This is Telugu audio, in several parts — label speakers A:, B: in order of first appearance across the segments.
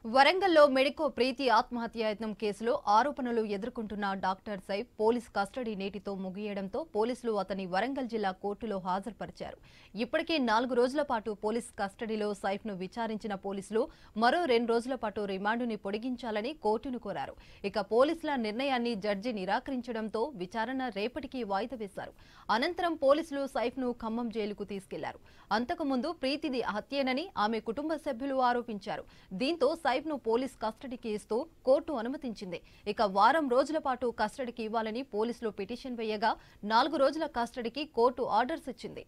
A: వరంగల్లో మెడికో ప్రీతి ఆత్మహత్యాయత్నం కేసులో ఆరోపణలు ఎదుర్కొంటున్న డాక్టర్ సైఫ్ పోలీస్ కస్టడీ నేటితో ముగియడంతో పోలీసులు అతని వరంగల్ జిల్లా కోర్టులో హాజరుపరిచారు ఇప్పటికే నాలుగు రోజుల పాటు పోలీస్ కస్టడీలో సైఫ్ ను విచారించిన పోలీసులు మరో రెండు రోజుల పాటు రిమాండుని పొడిగించాలని కోర్టును కోరారు ఇక పోలీసుల నిర్ణయాన్ని జడ్జి నిరాకరించడంతో విచారణ రేపటికి వాయిదా వేశారు అనంతరం పోలీసులు సైఫ్ ను ఖమ్మం జైలుకు తీసుకెళ్లారు అంతకుముందు ప్రీతిది హత్యేనని ఆమె కుటుంబ సభ్యులు ఆరోపించారు దీంతో సైఫ్ ను పోలీస్ కస్టడీకి ఇస్తూ కోర్టు అనుమతించింది ఇక వారం రోజుల పాటు కస్టడీకి ఇవ్వాలని పోలీసులు పిటిషన్ వేయగా నాలుగు రోజుల కస్టడీకి కోర్టు ఆర్డర్స్ ఇచ్చింది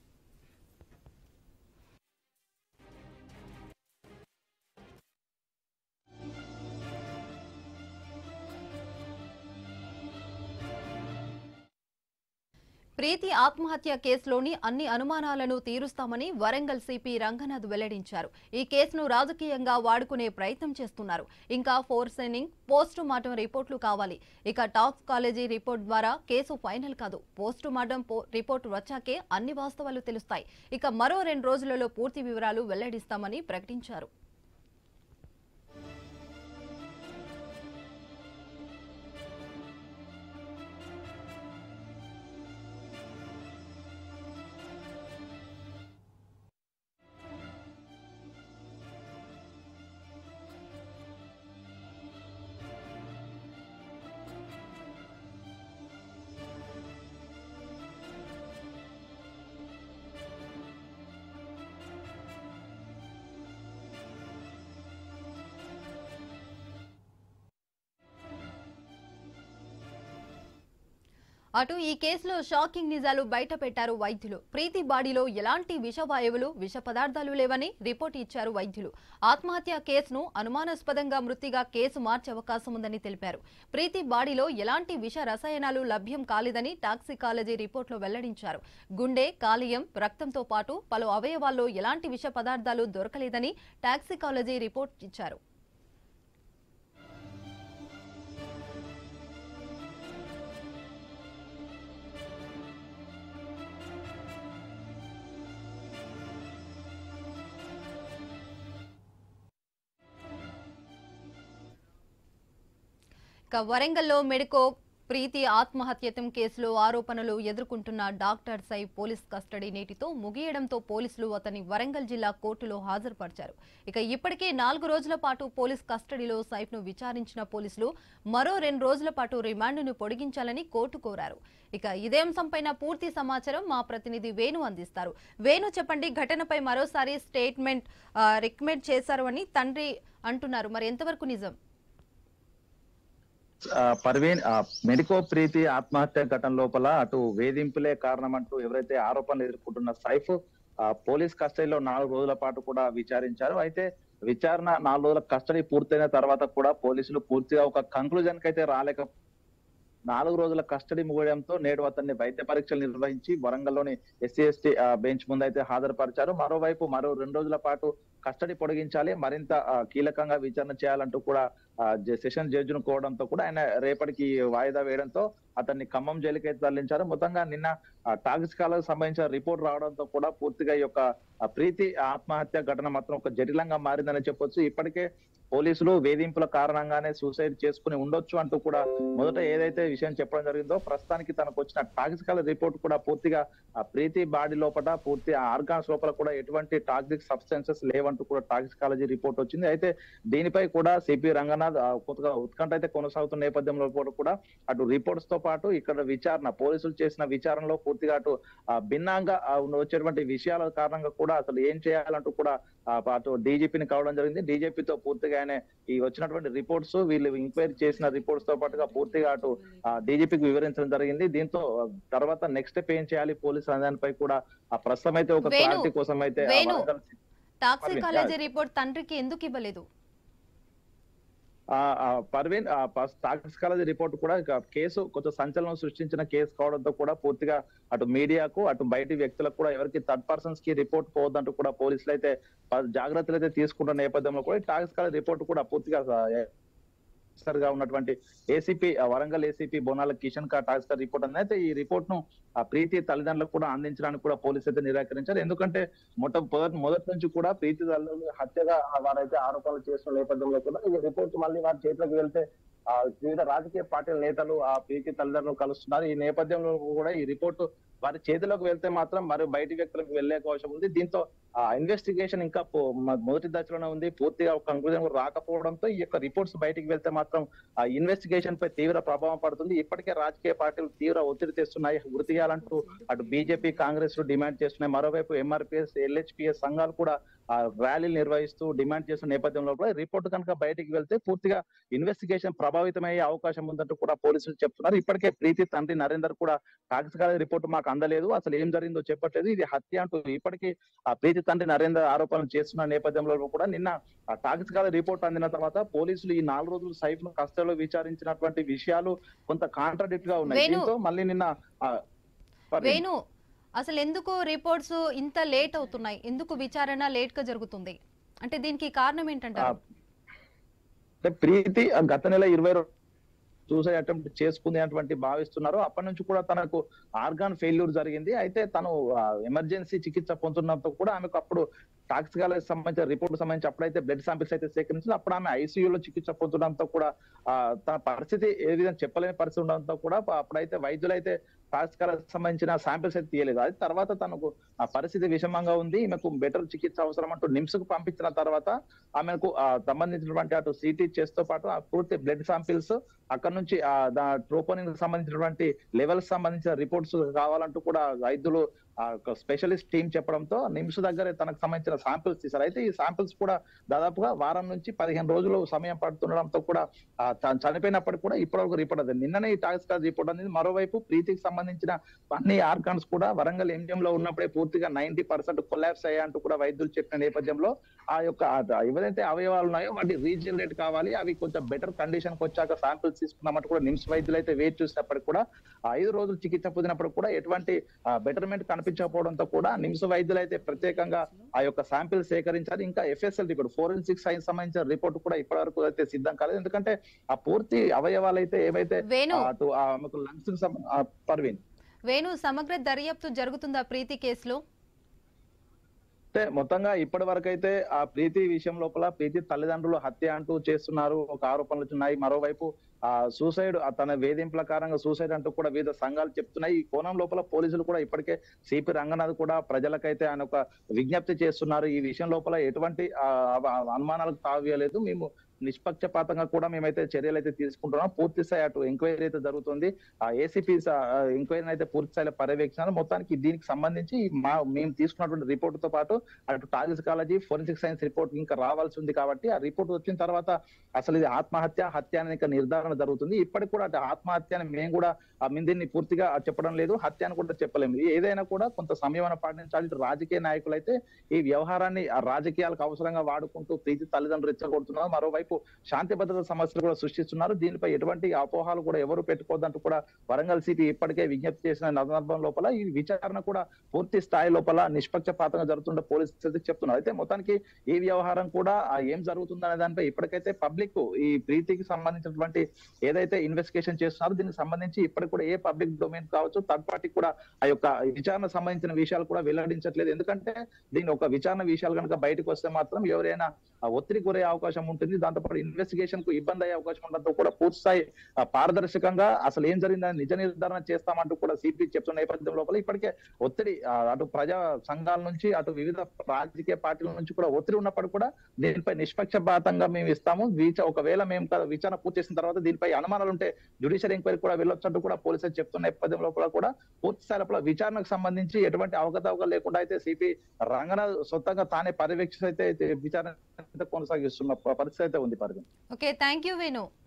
A: ప్రీతి ఆత్మహత్య కేసులోని అన్ని అనుమానాలను తీరుస్తామని వరంగల్ సిపి రంగనాథ్ వెల్లడించారు ఈ కేసును రాజకీయంగా వాడుకునే ప్రయత్నం చేస్తున్నారు ఇంకా ఫోర్సెనింగ్ పోస్టు మార్టం రిపోర్టులు కావాలి ఇక టాక్స్ కాలేజీ రిపోర్ట్ ద్వారా కేసు ఫైనల్ కాదు పోస్టు మార్టం రిపోర్టు వచ్చాకే అన్ని వాస్తవాలు తెలుస్తాయి ఇక మరో రెండు రోజులలో పూర్తి వివరాలు వెల్లడిస్తామని ప్రకటించారు అటు ఈ కేసులో షాకింగ్ నిజాలు బయట పెట్టారు వైద్యులు ప్రీతి బాడీలో ఎలాంటి విషవాయువులు విష పదార్థాలు లేవని రిపోర్ట్ ఇచ్చారు వైద్యులు ఆత్మహత్య కేసును అనుమానాస్పదంగా మృతిగా కేసు మార్చే అవకాశం ఉందని తెలిపారు ప్రీతి బాడీలో ఎలాంటి విష రసాయనాలు లభ్యం కాలేదని టాక్సికాలజీ రిపోర్టులో వెల్లడించారు గుండె కాలేయం రక్తంతో పాటు పలు అవయవాల్లో ఎలాంటి విష పదార్థాలు దొరకలేదని టాక్సికాలజీ రిపోర్ట్ ఇచ్చారు ఇక వరంగల్లో మెడికో ప్రీతి ఆత్మహత్యతం కేసులో ఆరోపణలు ఎదుర్కొంటున్న డాక్టర్ సై పోలీస్ కస్టడీ నేటితో ముగియడంతో పోలీసులు అతని వరంగల్ జిల్లా కోర్టులో హాజరుపరిచారు ఇక ఇప్పటికే నాలుగు రోజుల పాటు పోలీస్ కస్టడీలో సైఫ్ ను విచారించిన పోలీసులు మరో రెండు రోజుల పాటు రిమాండ్ను పొడిగించాలని కోర్టు కోరారు ఇక ఇదే అంశంపైన పూర్తి సమాచారం మా ప్రతినిధి వేణు అందిస్తారు వేణు చెప్పండి ఘటనపై మరోసారి స్టేట్మెంట్ రికమెండ్ చేశారు అని తండ్రి అంటున్నారు మరి ఎంతవరకు నిజం
B: ఆ, పర్వీన్ ఆ, మెడికో ప్రీతి ఆత్మహత్య ఘటన లోపల అటు వేధింపులే కారణం అంటూ ఎవరైతే ఆరోపణలు ఎదుర్కొంటున్న సైఫ్ ఆ, పోలీస్ కస్టడీలో నాలుగు రోజుల పాటు కూడా విచారించారు అయితే విచారణ నాలుగు రోజుల కస్టడీ పూర్తయిన తర్వాత కూడా పోలీసులు పూర్తిగా ఒక కంక్లూజన్ కి అయితే రాలేక నాలుగు రోజుల కస్టడీ ముగియడంతో నేడు అతన్ని వైద్య పరీక్షలు నిర్వహించి వరంగల్లోని ఎస్సీ ఎస్టీ బెంచ్ ముందు అయితే హాజరుపరిచారు మరోవైపు మరో రెండు రోజుల పాటు కస్టడీ పొడిగించాలి మరింత ఆ, కీలకంగా విచారణ చేయాలంటూ కూడా ఆ, జ- సెషన్ జడ్జిను కోవడంతో కూడా ఆయన రేపటికి వాయిదా వేయడంతో అతన్ని ఖమ్మం జైలుకి అయితే తరలించారు మొత్తంగా నిన్న టాక్సికాలకు సంబంధించిన రిపోర్ట్ రావడంతో కూడా పూర్తిగా ఈ యొక్క ఆ, ప్రీతి ఆత్మహత్య ఘటన మాత్రం ఒక జటిలంగా మారిందని చెప్పొచ్చు ఇప్పటికే పోలీసులు వేధింపుల కారణంగానే సూసైడ్ చేసుకుని ఉండొచ్చు అంటూ కూడా మొదట ఏదైతే విషయం చెప్పడం జరిగిందో ప్రస్తుతానికి తనకు వచ్చిన టాక్సికల్ రిపోర్ట్ కూడా పూర్తిగా ఆ ప్రీతి బాడీ లోపల పూర్తి ఆర్గాన్స్ లోపల కూడా ఎటువంటి టాక్సిక్ సబ్స్టెన్సెస్ లేవంటూ కూడా టాక్సికాలజీ రిపోర్ట్ వచ్చింది అయితే దీనిపై కూడా సిపి రంగనాథ్ ఆ, కొత్తగా ఉత్కంఠ అయితే కొనసాగుతున్న నేపథ్యంలో కూడా కూడా అటు రిపోర్ట్స్ తో పాటు ఇక్కడ విచారణ పోలీసులు చేసిన విచారణలో పూర్తిగా అటు ఆ, భిన్నంగా ఆ, ఉన్న వచ్చేటువంటి విషయాల కారణంగా కూడా అసలు ఏం చేయాలంటూ కూడా ఆ, అటు డీజీపీని కావడం జరిగింది డీజీపీతో పూర్తిగా ఆయన ఈ వచ్చినటువంటి రిపోర్ట్స్ వీళ్ళు ఎంక్వైరీ చేసిన రిపోర్ట్స్ తో పాటుగా పూర్తిగా అటు డీజీపీకి వివరించడం జరిగింది దీంతో ఆ, తర్వాత నెక్స్ట్ స్టెప్ ఏం చేయాలి పోలీసు అనే దానిపై కూడా ఆ ప్రస్తుతం అయితే ఒక
A: వేణు,
B: క్లారిటీ కోసం అయితే ఆ
A: వేణు.
B: వరంగల్
A: టాక్సికాలజీ రిపోర్ట్ తండ్రికి ఎందుకు ఇవ్వలేదు
B: ఆ, ఆ, పర్వీన్ టాక్సికాలజీ రిపోర్ట్ కూడా ఇక కేసు కొంచెం సంచలనం సృష్టించిన కేసు కావడంతో కూడా పూర్తిగా అటు మీడియాకు అటు బయటి వ్యక్తులకు కూడా ఎవరికి థర్డ్ పర్సన్స్ కి రిపోర్ట్ పోవద్దంటూ కూడా పోలీసులు అయితే ప- జాగ్రత్తలు అయితే తీసుకుంటున్న నేపథ్యంలో కూడా టాక్సికాలజీ రిపోర్ట్ కూడా పూర్తిగా ఆఫీసర్ గా ఉన్నటువంటి ఏసీపీ వరంగల్ ఏసీపీ బోనాల కిషన్ కా టాస్కర్ రిపోర్ట్ అనేది అయితే ఈ రిపోర్ట్ ను ఆ ప్రీతి తల్లిదండ్రులకు కూడా అందించడానికి కూడా పోలీసు అయితే నిరాకరించారు ఎందుకంటే మొట్ట మొదటి మొదటి నుంచి కూడా ప్రీతి తల్లిదండ్రులు హత్యగా వారైతే ఆరోపణలు చేస్తున్న నేపథ్యంలో కూడా ఈ రిపోర్ట్ మళ్ళీ వారి చేతిలోకి వెళ్తే ఆ వివిధ రాజకీయ పార్టీల నేతలు ఆ ప్రీతి తల్లిదండ్రులు కలుస్తున్నారు ఈ నేపథ్యంలో కూడా ఈ రిపోర్టు వారి చేతిలోకి వెళ్తే మాత్రం మరి బయటి వ్యక్తులకు వెళ్లే అవకాశం ఉంది దీంతో ఆ ఇన్వెస్టిగేషన్ ఇంకా పో- మ- మొదటి దశలోనే ఉంది పూర్తిగా కంక్లూజన్ రాకపోవడంతో ఈ యొక్క రిపోర్ట్స్ బయటికి వెళ్తే మాత్రం ఆ ఇన్వెస్టిగేషన్ పై తీవ్ర ప్రభావం పడుతుంది ఇప్పటికే రాజకీయ పార్టీలు తీవ్ర ఒత్తిడి తెస్తున్నాయి వృత్తి చేయాలంటూ అటు బీజేపీ కాంగ్రెస్ డిమాండ్ చేస్తున్నాయి మరోవైపు ఎంఆర్పిఎస్ ఎల్హెచ్పిఎస్ సంఘాలు కూడా ఆ ర్యాలీలు నిర్వహిస్తూ డిమాండ్ చేస్తున్న నేపథ్యంలో కూడా రిపోర్ట్ కనుక బయటికి వెళ్తే పూర్తిగా ఇన్వెస్టిగేషన్ ప్రభావితమయ్యే అవకాశం ఉందంటూ కూడా పోలీసులు చెప్తున్నారు ఇప్పటికే ప్రీతి తండ్రి నరేందర్ కూడా టాక్సికాల రిపోర్ట్ మాకు అందలేదు అసలు ఏం జరిగిందో చెప్పట్లేదు ఇది హత్య అంటూ ఇప్పటికీ ఆ ప్రీతి తండ్రి నరేందర్ ఆరోపణలు చేస్తున్న నేపథ్యంలో కూడా నిన్న ఆ టాక్సికాల రిపోర్ట్ అందిన తర్వాత పోలీసులు ఈ నాలుగు రోజులు సైఫ్ ను కస్టడీలో విచారించినటువంటి విషయాలు కొంత కాంట్రడిక్ట్ గా ఉన్నాయి
A: వేణు.
B: దీంతో మళ్ళీ నిన్న ఆ, పర్వీన్.
A: వేణు అసలు ఎందుకు రిపోర్ట్స్ ఇంత లేట్ అవుతున్నాయి ఎందుకు విచారణ లేట్ గా జరుగుతుంది అంటే దీనికి కారణం ఏంటంటారు
B: అంటే ప్రీతి ఆ గత నెల ఇరవై సూసైడ్ అటెంప్ట్ చేసుకుంది అటువంటి భావిస్తున్నారు అప్పటి నుంచి కూడా తనకు ఆర్గాన్ ఫెయిల్యూర్ జరిగింది అయితే తను ఎమర్జెన్సీ చికిత్స పొందుతున్నంత కూడా ఆమెకు అప్పుడు టాక్సికాలజీ సంబంధించిన రిపోర్ట్ సంబంధించి అప్పుడైతే బ్లడ్ శాంపిల్స్ అయితే సేకరించింది అప్పుడు ఆమె ICU లో చికిత్స పొందడంతో కూడా ఆ, తన పరిస్థితి ఏ విధంగా చెప్పలేని పరిస్థితి ఉండడంతో కూడా అప్పుడైతే వైద్యులు అయితే టాక్సికాలజీ సంబంధించిన శాంపిల్స్ అయితే తీయలేదు అది తర్వాత తనకు ఆ పరిస్థితి విషమంగా ఉంది ఈమెకు బెటర్ చికిత్స అవసరం అంటూ నిమ్స్ కు పంపించిన తర్వాత ఆమెకు ఆ సంబంధించినటువంటి అటు సిటీ చేస్తో పాటు ఆ పూర్తి బ్లడ్ శాంపిల్స్ అక్కడ నుంచి ఆ ట్రోపోనిన్ సంబంధించినటువంటి లెవెల్స్ సంబంధించిన రిపోర్ట్స్ కావాలంటూ కూడా వైద్యులు ఆ స్పెషలిస్ట్ టీం చెప్పడంతో నిమ్స్ దగ్గరే తనకు సంబంధించిన శాంపిల్స్ తీశారు అయితే ఈ శాంపిల్స్ కూడా దాదాపుగా వారం నుంచి పదిహేను రోజులు సమయం పడుతుండడంతో కూడా ఆ, తను చనిపోయినప్పటికీ కూడా ఇప్పటివరకు రిపోర్ట్ అది నిన్ననే ఈ టాక్స్ రిపోర్ట్ అనేది మరోవైపు ప్రీతికి సంబంధించిన అన్ని ఆర్గాన్స్ కూడా వరంగల్ ఎంజిఎం లో ఉన్నప్పుడే పూర్తిగా నైన్టీ పర్సెంట్ కొలాప్స్ అయ్యాయంటూ కూడా వైద్యులు చెప్పిన నేపథ్యంలో ఆ యొక్క ఆ ఏవైతే అవయవాలు ఉన్నాయో వాటి రీజనరేట్ కావాలి అవి కొంచెం బెటర్ కండిషన్ కి వచ్చాక శాంపిల్స్ తీసుకున్నామంటే కూడా నిమ్స్ వైద్యులు అయితే వెయిట్ చూసినప్పటికీ కూడా ఆ ఐదు రోజులు చికిత్స పొందినప్పుడు కూడా ఎటువంటి బెటర్మెంట్ కనిపించకపోవడంతో కూడా నిమ్స్ వైద్యులు అయితే ప్రత్యేకంగా ఆ యొక్క శాంపిల్ సేకరించారు ఇంకా ఎఫ్ఎస్ఎల్ రిపోర్ట్ ఫోరెన్సిక్ సైన్స్ సంబంధించిన రిపోర్ట్ కూడా ఇప్పటివరకు అయితే సిద్ధం కాలేదు ఎందుకంటే ఆ పూర్తి అవయవాలు అయితే ఏవైతే
A: వేణు
B: ఆ, అటు ఆమెకు లంగ్స్ కి సంబ- ఆ, పర్వీన్
A: వేణు సమగ్ర దర్యాప్తు జరుగుతుందా ప్రీతి కేసులో
B: అంటే మొత్తంగా ఇప్పటి వరకు అయితే ఆ ప్రీతి విషయం లోపల ప్రీతి తల్లిదండ్రులు హత్య అంటూ చేస్తున్నారు ఒక ఆరోపణలు ఉన్నాయి మరోవైపు ఆ సూసైడ్ ఆ తన వేధింపుల కారణంగా సూసైడ్ అంటూ కూడా వివిధ సంఘాలు చెప్తున్నాయి ఈ కోణం లోపల పోలీసులు కూడా ఇప్పటికే సిపి రంగనాథ్ కూడా ప్రజలకైతే ఆయన ఒక విజ్ఞప్తి చేస్తున్నారు ఈ విషయం లోపల ఎటువంటి ఆ, అవ- అనుమానాలకు తావేయలేదు మేము నిష్పక్షపాతంగా కూడా మేమైతే చర్యలు అయితే తీసుకుంటున్నాం పూర్తి స్థాయి అటు ఎంక్వైరీ అయితే జరుగుతుంది ఆ ఏసీపీ ఎంక్వైరీని అయితే పూర్తి స్థాయిలో పర్యవేక్షణ మొత్తానికి దీనికి సంబంధించి ఈ మా మేము తీసుకున్నటువంటి రిపోర్ట్ తో పాటు అటు టాక్సికాలజీ ఫోరెన్సిక్ సైన్స్ రిపోర్ట్ ఇంకా రావాల్సి ఉంది కాబట్టి ఆ రిపోర్ట్ వచ్చిన తర్వాత అసలు ఇది ఆత్మహత్య హత్య అనేది ఇంకా నిర్ధారణ జరుగుతుంది ఇప్పటికి కూడా అటు ఆత్మహత్య అని మేము కూడా ఆ మేము దీన్ని పూర్తిగా చెప్పడం లేదు హత్య అని కూడా చెప్పలేము ఏదైనా కూడా కొంత సంయమన పాటించాలి ఇటు రాజకీయ నాయకులు అయితే ఈ వ్యవహారాన్ని ఆ రాజకీయాలకు అవసరంగా వాడుకుంటూ ప్రీతి తల్లిదండ్రులు రెచ్చగొడుతున్నారు మరోవైపు శాంతి భద్రత సమస్యలు కూడా సృష్టిస్తున్నారు దీనిపై ఎటువంటి అపోహాలు కూడా ఎవరు పెట్టుకోవద్దంటూ కూడా వరంగల్ సిపి ఇప్పటికే విజ్ఞప్తి చేసిన సందర్భం లోపల ఈ విచారణ కూడా పూర్తి స్థాయి లోపల నిష్పక్షపాతంగా జరుగుతుండే పోలీసులు చెప్తున్నారు అయితే మొత్తానికి ఈ వ్యవహారం కూడా ఆ ఏం జరుగుతుందనే దానిపై ఇప్పటికైతే పబ్లిక్ ఈ ప్రీతికి సంబంధించినటువంటి ఏదైతే ఇన్వెస్టిగేషన్ చేస్తున్నారో దీనికి సంబంధించి ఇప్పటికి కూడా ఏ పబ్లిక్ డొమైన్ కావచ్చు థర్డ్ పార్టీ కూడా ఆ యొక్క విచారణ సంబంధించిన విషయాలు కూడా వెల్లడించట్లేదు ఎందుకంటే దీని ఒక విచారణ విషయాలు కనుక బయటకు వస్తే మాత్రం ఎవరైనా ఆ ఒత్తిడి గురయ్యే అవకాశం ఉంటుంది దాంతోపాటు ఇన్వెస్టిగేషన్ కు ఇబ్బంది అయ్యే అవకాశం ఉండడంతో కూడా పూర్తి స్థాయి ఆ, పారదర్శకంగా అసలు ఏం జరిగిందని నిజ నిర్ధారణ చేస్తామంటూ కూడా సిపి చెప్తున్న నేపథ్యం లోపల ఇప్పటికే ఒత్తిడి ఆ, అటు ప్రజా సంఘాల నుంచి అటు వివిధ రాజకీయ పార్టీల నుంచి కూడా ఒత్తిడి ఉన్నప్పుడు కూడా దీనిపై నిష్పక్షపాతంగా మేము ఇస్తాము విచ- ఒకవేళ మేము క- విచారణ పూర్తి చేసిన తర్వాత దీనిపై అనుమానాలు ఉంటే జ్యుడిషియల్ ఎంక్వైరీ కూడా వెళ్ళొచ్చంటూ కూడా పోలీసులు చెప్తున్న నేపథ్యం లోపల కూడా పూర్తి స్థాయి లోపల విచారణకు సంబంధించి ఎటువంటి అవకతవకలు లేకుండా అయితే సిపి రంగనాథ్ సొంతంగా తానే పర్యవేక్షణ అయితే విచారణ అయితే కొనసాగిస్తున్న పరిస్థితి అయితే ఉంది పరిధి
A: ఓకే థ్యాంక్ యూ వేణు